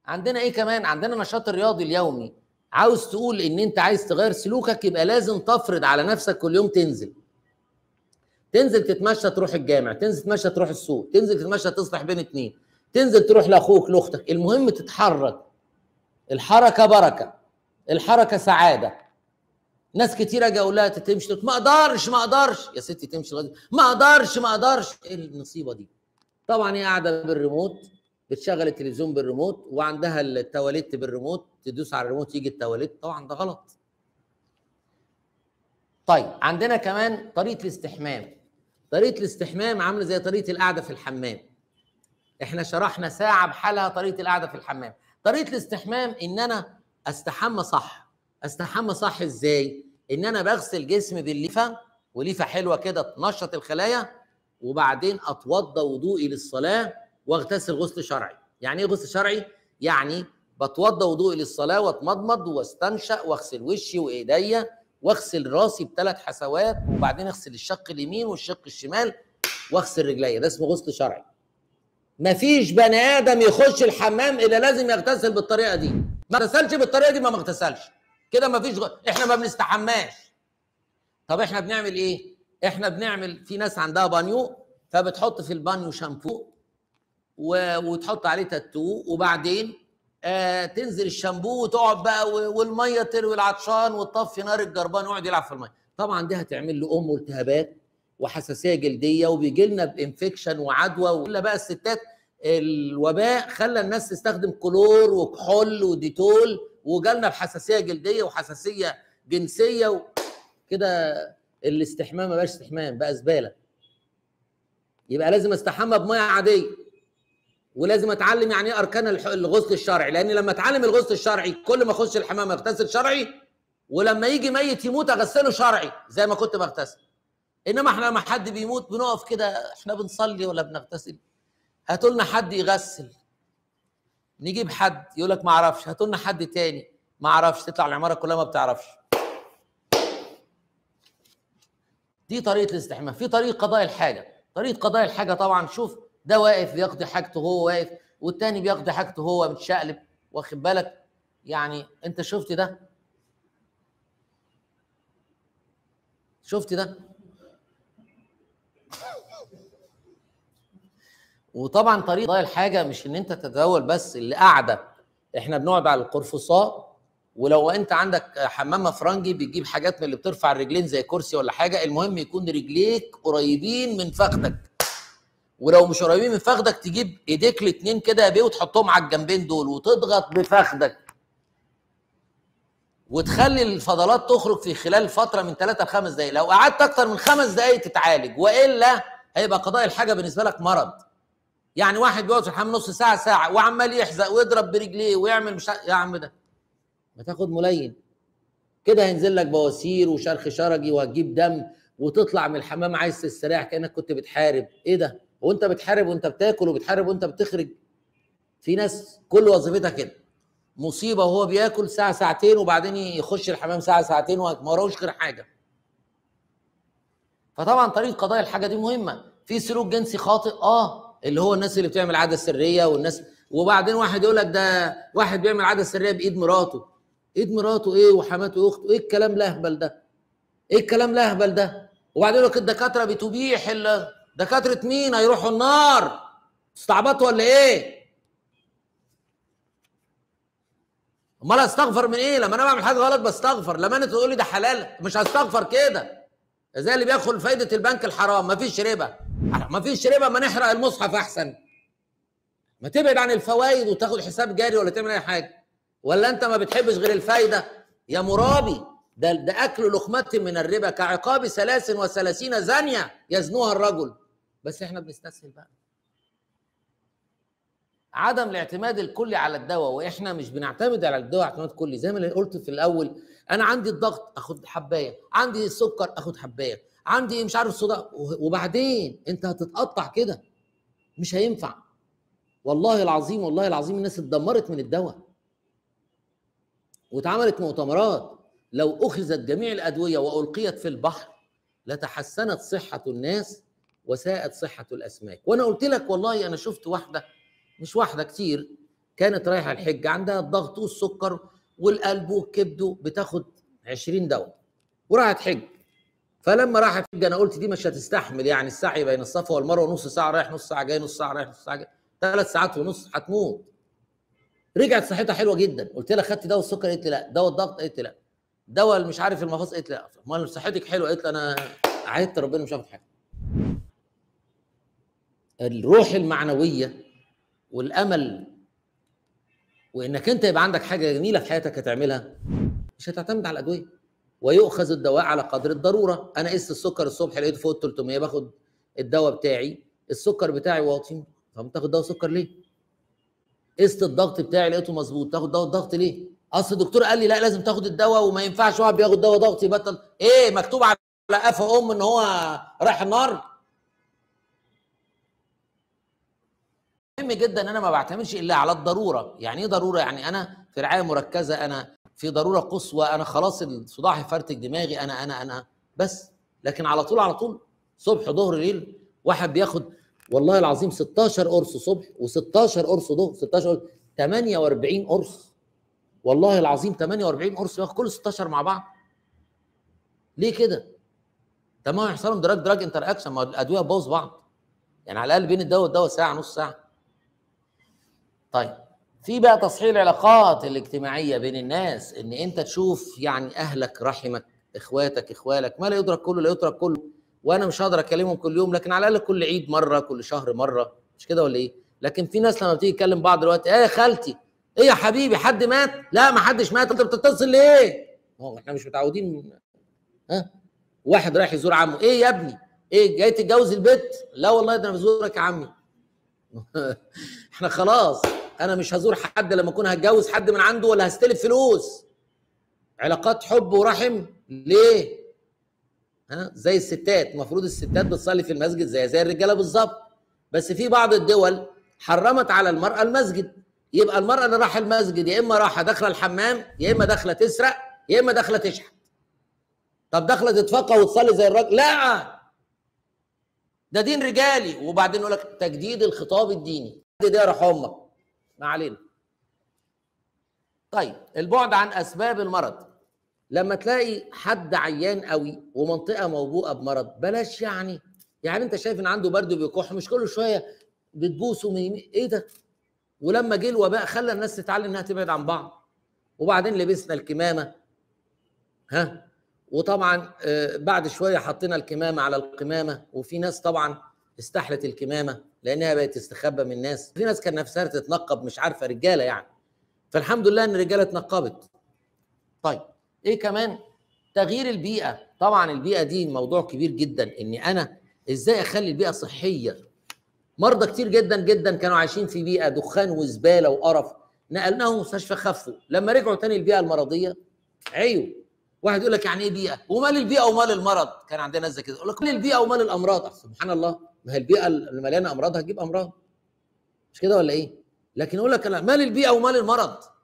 عندنا ايه كمان عندنا نشاط الرياضي اليومي عاوز تقول ان انت عايز تغير سلوكك يبقى لازم تفرض على نفسك كل يوم تنزل تنزل تتمشى تروح الجامع تنزل تتمشى تروح السوق تنزل تتمشى تصلح بين اتنين تنزل تروح لاخوك لاختك المهم تتحرك الحركه بركه الحركه سعاده ناس كتير اجي اقول لها تمشي ما اقدرش ما اقدرش يا ستي تمشي لغايه ما اقدرش ما اقدرش ايه النصيبه دي طبعا هي قاعده بالريموت بتشغل التلفزيون بالريموت وعندها التواليت بالريموت تدوس على الريموت يجي التواليت طبعا ده غلط طيب عندنا كمان طريقه الاستحمام طريقه الاستحمام عامله زي طريقه القعده في الحمام احنا شرحنا ساعه بحالها طريقه القعده في الحمام طريقه الاستحمام ان انا استحمى صح استحمى صح ازاي ان انا بغسل جسمي بالليفه وليفه حلوه كده تنشط الخلايا وبعدين اتوضى وضوئي للصلاه واغتسل غسل شرعي يعني ايه غسل شرعي يعني بتوضى وضوئي للصلاه واتمضمض واستنشق واغسل وشي وايديا واغسل راسي بثلاث حسوات وبعدين اغسل الشق اليمين والشق الشمال واغسل رجليا ده اسمه غسل شرعي مفيش بني ادم يخش الحمام الا لازم يغتسل بالطريقه دي ما اغتسلش بالطريقه دي ما ما اغتسلش كده مفيش غ... احنا ما بنستحماش طب احنا بنعمل ايه احنا بنعمل في ناس عندها بانيو فبتحط في البانيو شامبو و... وتحط عليه تاتو وبعدين آه تنزل الشامبو وتقعد بقى و... والميه تروي العطشان وتطفي نار الجربان ويقعد يلعب في الميه طبعا دي هتعمل له ام التهابات وحساسيه جلديه وبيجي لنا بانفكشن وعدوى ولا بقى الستات الوباء خلى الناس تستخدم كلور وكحول وديتول وجالنا بحساسيه جلديه وحساسيه جنسيه وكده الاستحمام ما بقاش استحمام بقى زباله يبقى لازم استحمى بميه عاديه ولازم اتعلم يعني ايه اركان الغسل الشرعي لان لما اتعلم الغسل الشرعي كل ما اخش الحمام اغتسل شرعي ولما يجي ميت يموت اغسله شرعي زي ما كنت بغتسل انما احنا لما حد بيموت بنقف كده احنا بنصلي ولا بنغتسل هاتوا لنا حد يغسل نجيب حد يقول لك ما اعرفش هاتوا لنا حد تاني ما اعرفش تطلع العماره كلها ما بتعرفش دي طريقه الاستحمام في طريقه قضاء الحاجه طريقه قضاء الحاجه طبعا شوف ده واقف بيقضي حاجته هو واقف والتاني بيقضي حاجته هو متشقلب واخد بالك يعني انت شفت ده شفت ده وطبعا طريقه قضاء الحاجه مش ان انت تتداول بس اللي قاعده احنا بنقعد على القرفصاء ولو انت عندك حمام فرنجي بتجيب حاجات من اللي بترفع الرجلين زي كرسي ولا حاجه المهم يكون رجليك قريبين من فخدك ولو مش قريبين من فخدك تجيب ايديك الاتنين كده يا بيه وتحطهم على الجنبين دول وتضغط بفخدك وتخلي الفضلات تخرج في خلال فتره من 3 ل 5 دقائق لو قعدت اكتر من خمس دقائق تتعالج والا هيبقى قضاء الحاجه بالنسبه لك مرض يعني واحد بيقعد في الحمام نص ساعه ساعه وعمال يحزق ويضرب برجليه ويعمل مش يا عم ده ما تاخد ملين كده هينزل لك بواسير وشرخ شرجي وهتجيب دم وتطلع من الحمام عايز تستريح كانك كنت بتحارب ايه ده وانت بتحارب وانت بتاكل وبتحارب وانت بتخرج في ناس كل وظيفتها كده مصيبه وهو بياكل ساعه ساعتين وبعدين يخش الحمام ساعه ساعتين وما وراهوش غير حاجه فطبعا طريقه قضاء الحاجه دي مهمه في سلوك جنسي خاطئ اه اللي هو الناس اللي بتعمل عاده سريه والناس وبعدين واحد يقول لك ده واحد بيعمل عاده سريه بايد مراته ايد مراته ايه وحماته واخته ايه الكلام الاهبل ده ايه الكلام الاهبل ده وبعدين يقول لك الدكاتره بتبيح دكاتره مين هيروحوا النار استعبطوا ولا ايه امال استغفر من ايه لما انا بعمل حاجه غلط بستغفر لما انت تقول لي ده حلال مش هستغفر كده زي اللي بياخد فايده البنك الحرام مفيش ربا مفيش ربا ما نحرق المصحف احسن ما تبعد عن الفوائد وتاخد حساب جاري ولا تعمل اي حاجه ولا انت ما بتحبش غير الفايده يا مرابي ده ده اكل لقمه من الربا كعقاب ثلاث وثلاثين زانيه يزنوها الرجل بس احنا بنستسهل بقى عدم الاعتماد الكلي على الدواء واحنا مش بنعتمد على الدواء اعتماد كلي زي ما قلت في الاول انا عندي الضغط اخد حبايه عندي السكر اخد حبايه عندي مش عارف صداع وبعدين انت هتتقطع كده مش هينفع والله العظيم والله العظيم الناس اتدمرت من الدواء واتعملت مؤتمرات لو اخذت جميع الادويه والقيت في البحر لتحسنت صحه الناس وساءت صحه الاسماك وانا قلت لك والله انا شفت واحده مش واحده كتير كانت رايحه الحج عندها الضغط والسكر والقلب والكبد بتاخد 20 دواء وراحت حج فلما راحت حج انا قلت دي مش هتستحمل يعني السعي بين الصفا والمروه نص ساعه رايح نص ساعه جاي نص ساعه رايح نص ساعه جاي ثلاث ساعات ونص هتموت رجعت صحتها حلوه جدا قلت لها خدتي دواء السكر قالت لي لا دواء الضغط قالت لي لا دواء مش عارف المفاصل قالت لي لا امال صحتك حلوه قالت لي انا عهدت ربنا مش هاخد حاجه الروح المعنويه والامل وانك انت يبقى عندك حاجه جميله في حياتك هتعملها مش هتعتمد على الادويه ويؤخذ الدواء على قدر الضروره انا قست السكر الصبح لقيته فوق 300 باخد الدواء بتاعي السكر بتاعي واطي طب تاخد دواء سكر ليه قست الضغط بتاعي لقيته مظبوط تاخد دواء الضغط ليه اصل الدكتور قال لي لا لازم تاخد الدواء وما ينفعش واحد بياخد دواء ضغط يبطل ايه مكتوب على قفا ام ان هو رايح النار مهم جدا ان انا ما بعتمدش الا على الضروره يعني ايه ضروره يعني انا في رعايه مركزه انا في ضروره قصوى انا خلاص الصداع هيفرتك دماغي انا انا انا بس لكن على طول على طول صبح ظهر ليل واحد بياخد والله العظيم 16 قرص صبح و16 قرص ظهر 16 قرص 48 قرص والله العظيم 48 قرص ياخد كل 16 مع بعض ليه كده؟ طب ما هيحصل لهم دراج دراج انتر اكشن ما الادويه تبوظ بعض يعني على الاقل بين الدواء والدواء ساعه نص ساعه طيب في بقى تصحيح العلاقات الاجتماعيه بين الناس ان انت تشوف يعني اهلك رحمك اخواتك اخوالك ما لا يدرك كله لا يترك كله وانا مش هقدر اكلمهم كل يوم لكن على الاقل كل عيد مره كل شهر مره مش كده ولا ايه لكن في ناس لما بتيجي تكلم بعض دلوقتي ايه يا خالتي ايه يا حبيبي حد مات لا ما حدش مات انت بتتصل ليه هو احنا مش متعودين ها واحد رايح يزور عمه ايه يا ابني ايه جاي تتجوز البيت لا والله ده انا بزورك يا عمي احنا خلاص انا مش هزور حد لما اكون هتجوز حد من عنده ولا هستلف فلوس علاقات حب ورحم ليه ها زي الستات المفروض الستات بتصلي في المسجد زي زي الرجاله بالظبط بس في بعض الدول حرمت على المراه المسجد يبقى المراه اللي راح المسجد يا اما رايحه داخله الحمام يا اما داخله تسرق يا اما داخله تشحت طب داخله تتفقه وتصلي زي الراجل لا ده دين رجالي وبعدين يقول لك تجديد الخطاب الديني ده يروح امك ما علينا طيب البعد عن اسباب المرض لما تلاقي حد عيان قوي ومنطقه موبوءه بمرض بلاش يعني يعني انت شايف ان عنده برد وبيكح مش كل شويه بتبوسه من يمين ايه ده ولما جه الوباء خلى الناس تتعلم انها تبعد عن بعض وبعدين لبسنا الكمامه ها وطبعا بعد شويه حطينا الكمامه على القمامه وفي ناس طبعا استحلت الكمامه لانها بقت تستخبى من الناس في ناس كان نفسها تتنقب مش عارفه رجاله يعني فالحمد لله ان الرجاله اتنقبت طيب ايه كمان تغيير البيئه طبعا البيئه دي موضوع كبير جدا اني انا ازاي اخلي البيئه صحيه مرضى كتير جدا جدا كانوا عايشين في بيئه دخان وزباله وقرف نقلناهم مستشفى خفوا لما رجعوا تاني البيئه المرضيه عيوا واحد يقول لك يعني ايه بيئه ومال البيئه ومال المرض كان عندنا ناس زي كده يقول لك مال البيئه ومال الامراض سبحان الله ما هي البيئه اللي مليانه امراض هتجيب امراض مش كده ولا ايه لكن يقول لك مال البيئه ومال المرض